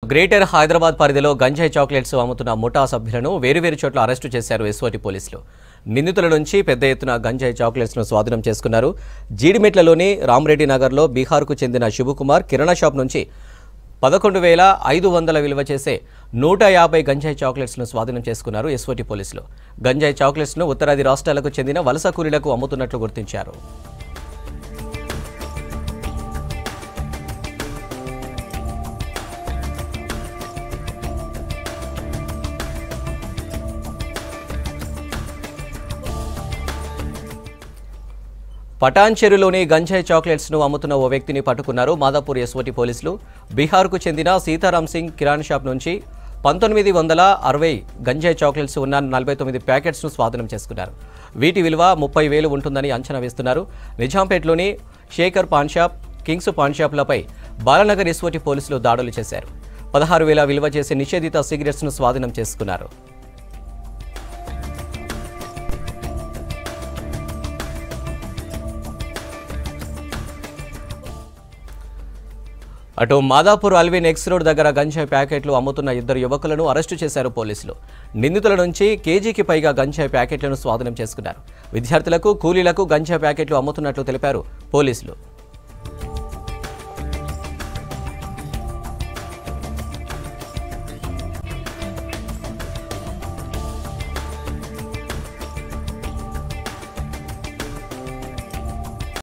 greater Hyderabad పరిధిలో గంజాయి chocolates అమ్ముతున్న ముఠా సభ్యులను వేరువేరు చోట్ల అరెస్టు చేశారు ఎస్ఓటి పోలీసులు నిందితుల నుంచి పెద్ద ఎత్తున గంజాయి చాక్లెట్స్ను స్వాధీనం చేసుకున్నారు జీడిమెట్లలోని రామరెడ్డి నగర్లో బీహార్కు చెందిన శివకుమార్ కిరాణా షాప్ నుంచి పదకొండు వేల ఐదు వందల విలువ చేసే నూట యాభై గంజాయి చాక్లెట్స్ను స్వాధీనం చేసుకున్నారు ఎస్ఓటి పోలీసులు గంజాయి చాక్లెట్స్ను ఉత్తరాది రాష్ట్రాలకు చెందిన వలస కూలీలకు అమ్ముతున్నట్లు గుర్తించారు పటాన్ చెరులోని గంజాయి చాక్లెట్స్ ను అమ్ముతున్న ఓ వ్యక్తిని పట్టుకున్నారు మాదాపూర్ ఎస్ఓటి పోలీసులు బీహార్కు చెందిన సీతారాం సింగ్ కిరాణ్ షాప్ నుంచి పంతొమ్మిది వందల అరవై గంజాయి చాక్లెట్స్ ఉన్న నలభై తొమ్మిది ప్యాకెట్స్ను స్వాధీనం చేసుకున్నారు వీటి విలువ ముప్పై వేలు ఉంటుందని అంచనా వేస్తున్నారు నిజాంపేటలోని శేఖర్ పాన్ షాప్ కింగ్స్ పాన్ షాప్లపై బాలనగర్ ఎస్ఓటి పోలీసులు దాడులు చేశారు పదహారు వేల విలువ చేసే నిషేధిత సిగరెట్స్ను స్వాధీనం చేసుకున్నారు అటు మాదాపూర్ అల్విన్ ఎక్స్ రోడ్ దగ్గర గంజాయి ప్యాకెట్లు అమ్ముతున్న ఇద్దరు యువకులను అరెస్టు చేశారు పోలీసులు నిందితుల నుంచి కేజీకి పైగా గంజాయి ప్యాకెట్లను స్వాధీనం చేసుకున్నారు విద్యార్థులకు కూలీలకు గంజాయి ప్యాకెట్లు అమ్ముతున్నట్లు తెలిపారు పోలీసులు